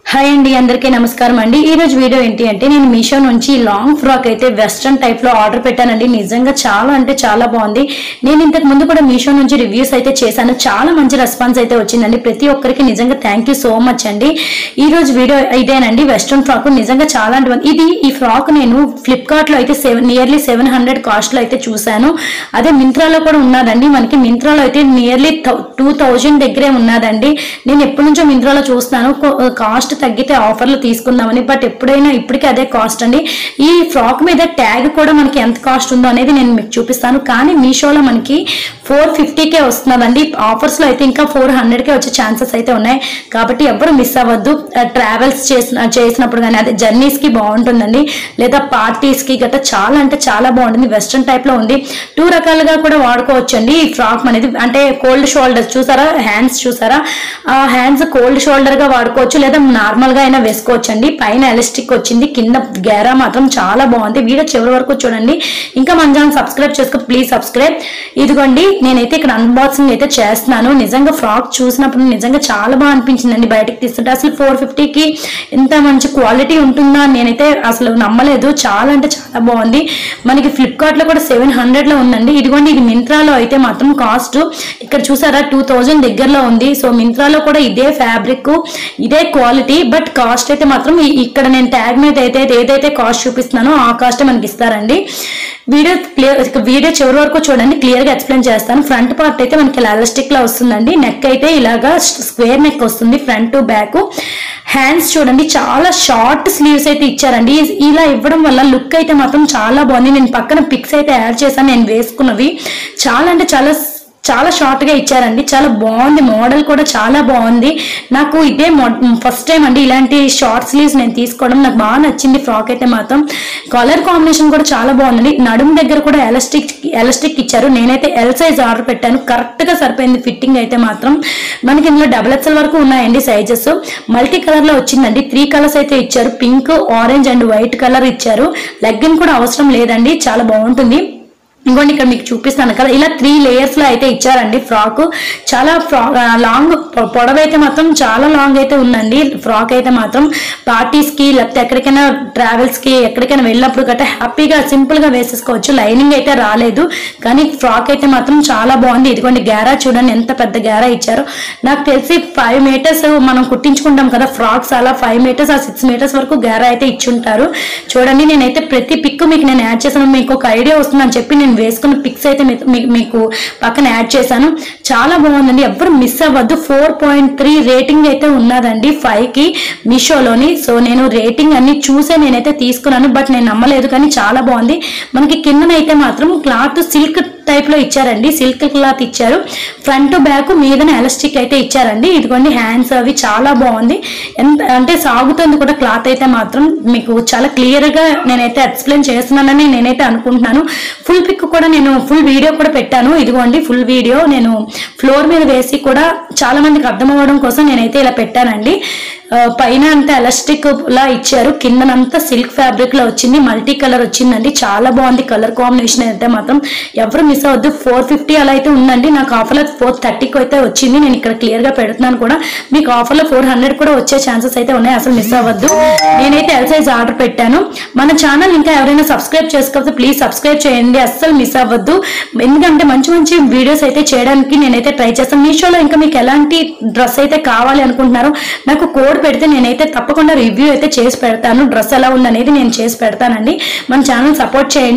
Hi అండి అందరికీ నమస్కారం అండి ఈ రోజు వీడియో ఏంటి అంటే నేను మీషో నుంచి లాంగ్ ఫ్రాక్ అయితే వెస్ట్రన్ టైప్ లో ఆర్డర్ పెట్టానండి నిజంగా చాలా అంటే చాలా బాగుంది నేను ఇంతకు ముందు కూడా మీషో నుంచి రివ్యూస్ అయితే చేశాను చాలా మంచి రెస్పాన్స్ అయితే వచ్చిందండి ప్రతి ఒక్కరికి నిజంగా థ్యాంక్ యూ సో మచ్ అండి ఈ రోజు వీడియో ఇదేనండి వెస్ట్రన్ ఫ్రాక్ నిజంగా చాలా అంటే బాగుంది. ఇది ఈ ఫ్రాక్ నేను ఫ్లిప్కార్ట్ లో అయితే seven nearly seven hundred cost లో అయితే చూశాను అదే మింత్రాలో కూడా ఉన్నదండి మనకి మింత్రాలో అయితే నియర్లీ టూ థౌజండ్ దగ్గరే ఉన్నదండి నేను ఎప్పటి నుంచో మింత్రాలో చూస్తాను కాస్ట్ తగ్గితే ఆఫర్లు తీసుకుందామని బట్ ఎప్పుడైనా ఇప్పటికీ అదే కాస్ట్ అండి ఈ ఫ్రాక్ మీద ట్యాగ్ కూడా మనకి ఎంత కాస్ట్ ఉందో అనేది నేను మీకు చూపిస్తాను కానీ మీషోలో మనకి ఫోర్ ఫిఫ్టీకే వస్తున్నదండి ఆఫర్స్ లో అయితే ఇంకా ఫోర్ హండ్రెడ్కే వచ్చే ఛాన్సెస్ అయితే ఉన్నాయి కాబట్టి ఎవరు మిస్ అవ్వద్దు ట్రావెల్స్ చేసిన చేసినప్పుడు కానీ అదే జర్నీస్ కి బాగుంటుందండి లేదా పార్టీస్ కి గట్రా చాలా అంటే చాలా బాగుంటుంది వెస్ట్రన్ టైప్ లో ఉంది టూ రకాలుగా కూడా వాడుకోవచ్చు అండి ఈ ఫ్రాక్ అనేది అంటే కోల్డ్ షోల్డర్ చూసారా హ్యాండ్స్ చూసారా ఆ హ్యాండ్స్ కోల్డ్ షోల్డర్ గా వాడుకోవచ్చు లేదా నార్మల్ గా అయినా వేసుకోవచ్చు అండి పైన ఎలాస్టిక్ వచ్చింది కింద గేరా మాత్రం చాలా బాగుంది వీడియో చివరి వరకు చూడండి ఇంకా మన ఛానల్ సబ్స్క్రైబ్ చేసుకో ప్లీజ్ సబ్స్క్రైబ్ ఇదిగోండి నేనైతే ఇక్కడ అన్బాక్సింగ్ అయితే చేస్తున్నాను నిజంగా ఫ్రాక్ చూసినప్పుడు నిజంగా చాలా బాగా అనిపించిందండి బయటకు తీస్తుంటే అసలు ఫోర్ ఫిఫ్టీకి ఇంత మంచి క్వాలిటీ ఉంటుందా అని నేనైతే అసలు నమ్మలేదు చాలా అంటే చాలా బాగుంది మనకి ఫ్లిప్కార్ట్ లో కూడా సెవెన్ హండ్రెడ్ లో ఉందండి ఇదిగోండి ఇది మింత్రాలో అయితే మాత్రం కాస్ట్ ఇక్కడ చూసారా టూ థౌజండ్ దగ్గరలో ఉంది సో మింత్రాలో కూడా ఇదే ఫ్యాబ్రిక్ ఇదే క్వాలిటీ బట్ కాస్ట్ అయితే మాత్రం ఈ- ఇక్కడ నేను ట్యాగ్ మీద అయితే ఏదైతే కాస్ట్ చూపిస్తున్నానో ఆ కాస్ట్ మనకి ఇస్తారండి వీడియో క్లియర్ వీడియో చివరి వరకు చూడండి క్లియర్ గా ఎక్స్ప్లెయిన్ చేస్తాను ఫ్రంట్ పార్ట్ అయితే మనకి ఎలాస్టిక్ లా వస్తుందండి నెక్ అయితే ఇలాగా స్క్వేర్ నెక్ వస్తుంది ఫ్రంట్ బ్యాక్ హ్యాండ్స్ చూడండి చాలా షార్ట్ స్లీవ్స్ అయితే ఇచ్చారండి ఇలా ఇవ్వడం వల్ల లుక్ అయితే మాత్రం చాలా బాగుంది నేను పక్కన పిక్స్ అయితే యాడ్ చేశాను నేను వేసుకున్నవి చాలా అంటే చాలా చాలా షార్ట్ గా ఇచ్చారండి చాలా బాగుంది మోడల్ కూడా చాలా బాగుంది నాకు ఇదే ఫస్ట్ టైం అండి ఇలాంటి షార్ట్ స్లీవ్స్ నేను తీసుకోవడం నాకు బాగా నచ్చింది ఫ్రాక్ అయితే మాత్రం కలర్ కాంబినేషన్ కూడా చాలా బాగుందండి నడుము దగ్గర కూడా ఎలాస్టిక్ ఎలాస్టిక్ ఇచ్చారు నేనైతే ఎల్ సైజ్ ఆర్డర్ పెట్టాను కరెక్ట్ గా సరిపోయింది ఫిట్టింగ్ అయితే మాత్రం మనకి ఇందులో డబుల్ ఎక్స్ఎల్ వరకు ఉన్నాయండి సైజెస్ మల్టీ కలర్ లో వచ్చిందండి త్రీ కలర్స్ అయితే ఇచ్చారు pink orange and white colour ఇచ్చారు లెగ్గిన్ కూడా అవసరం లేదండి చాలా బాగుంటుంది ఇంకోండి ఇక్కడ మీకు చూపిస్తాను కదా ఇలా త్రీ లేయర్స్ లో అయితే ఇచ్చారండి ఫ్రాక్ చాలా ఫ్రా- ఆ, లాంగ్ పొ- పొడవు అయితే మాత్రం చాలా లాంగ్ అయితే ఉందండి ఫ్రాక్ అయితే మాత్రం పార్టీస్ కి లేకపోతే ఎక్కడికైనా ట్రావెల్స్ కి ఎక్కడికైనా వెళ్ళినప్పుడు గట్రా హ్యాపీగా సింపుల్ గా వేసేసుకోవచ్చు లైనింగ్ అయితే రాలేదు కానీ ఫ్రాక్ అయితే మాత్రం చాలా బాగుంది ఇదిగోండి గ్యారా చూడండి ఎంత పెద్ద గ్యారా ఇచ్చారు నాకు తెలిసి ఫైవ్ మీటర్స్ మనం కుట్టించుకుంటాం కదా ఫ్రాక్స్ అలా ఫైవ్ మీటర్స్ ఆ సిక్స్ మీటర్స్ వరకు గ్యారా అయితే ఇచ్చుంటారు చూడండి నేనైతే ప్రతి పిక్ మీకు నేను యాడ్ చేశాను మీకు ఒక ఐడియా వస్తుందని చెప్పి నేను వేసుకున్న పిక్స్ అయితే మీకు- మీకు- మీకు పక్కన యాడ్ చేశాను చాలా బాగుందండి ఎవరు మిస్ అవ్వద్దు ఫోర్ పాయింట్ త్రీ రేటింగ్ అయితే ఉన్నదండి ఫైవ్ కి మీషోలోని సో నేను రేటింగ్ అన్ని చూసే నేనైతే తీసుకున్నాను బట్ నేను నమ్మలేదు కానీ చాలా బాగుంది మనకి కిందనైతే మాత్రం క్లాత్ సిల్క్ టైప్ లో ఇచ్చారండి సిల్క్ క్లాత్ ఇచ్చారు ఫ్రంట్ బ్యాక్ మీదన ఎలాస్టిక్ అయితే ఇచ్చారండి ఇదిగోండి హ్యాండ్స్ అవి చాలా బాగుంది ఎంత అంటే సాగుతుంది కూడా క్లాత్ అయితే మాత్రం మీకు చాలా క్లియర్ గా నేనైతే ఎక్స్ప్లెయిన్ చేస్తున్నానని నేనైతే అనుకుంటున్నాను ఫుల్ పిక్ కూడా నేను ఫుల్ వీడియో కూడా పెట్టాను ఇదిగోండి ఫుల్ వీడియో నేను ఫ్లోర్ మీద వేసి కూడా చాలా మందికి అర్థం అవ్వడం కోసం నేనైతే ఇలా పెట్టానండి ఆ, పైన అంతా ఎలాస్టిక్ లా ఇచ్చారు కిందనంతా సిల్క్ ఫ్యాబ్రిక్ లో వచ్చింది మల్టీ కలర్ వచ్చిందండి చాలా బాగుంది కలర్ కాంబినేషన్ అయితే మాత్రం ఎవరు మిస్ అవ్వద్దు ఫోర్ ఫిఫ్టీ అలా అయితే ఉందండి నాకు ఆఫర్ లో ఫోర్ థర్టీకి అయితే వచ్చింది నేను ఇక్కడ క్లియర్ గా పెడుతున్నాను కూడా మీకు ఆఫర్ లో ఫోర్ హండ్రెడ్ కూడా వచ్చే ఛాన్సెస్ అయితే ఉన్నాయి అసలు మిస్ అవ్వద్దు నేనైతే ఎల్ సైజ్ ఆర్డర్ పెట్టాను మన ఛానల్ ఇంకా ఎవరైనా సబ్స్క్రైబ్ చేసుకోకపోతే ప్లీజ్ సబ్స్క్రైబ్ చేయండి అస్సలు మిస్ అవ్వద్దు ఎందుకంటే మంచి మంచి వీడియోస్ అయితే చేయడానికి నేనైతే ట్రై చేస్తాను మీషోలో ఇంకా మీకు ఎలాంటి డ్రెస్ అయితే కావాలి అనుకుంటున్నారో నాకు కోడ్ పెడితే నేనైతే తప్పకుండా రివ్యూ అయితే చేసి పెడతాను డ్రెస్ ఎలా ఉందనేది నేను చేసి పెడతానండి మన ఛానల్ సపోర్ట్ చేయండి